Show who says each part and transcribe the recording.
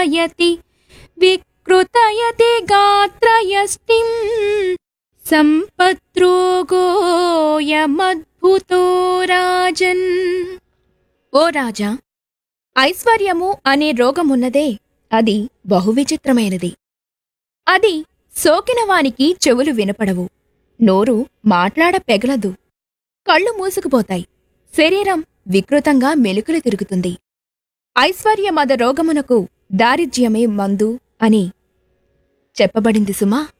Speaker 1: వికృతయతి వికృతయతి గాత్రయష్టిం సంపద్రోగోయమద్భుతో రాజన్ ఓ రాజా ఐశ్వర్యము అనే రోగమున్నదే అది బహు విచిత్రమైనది అది సోకిన వానికి చెవులు వినపడవు నోరు మాట్లాడ పెగలదు కళ్ళు మూసుకుపోతాయి శరీరం వికృతంగా మెలుకులు తిరుగుతుంది ఐశ్వర్యమద రోగమునకు దారిద్ర్యమే మందు అని చెప్పబడింది సుమా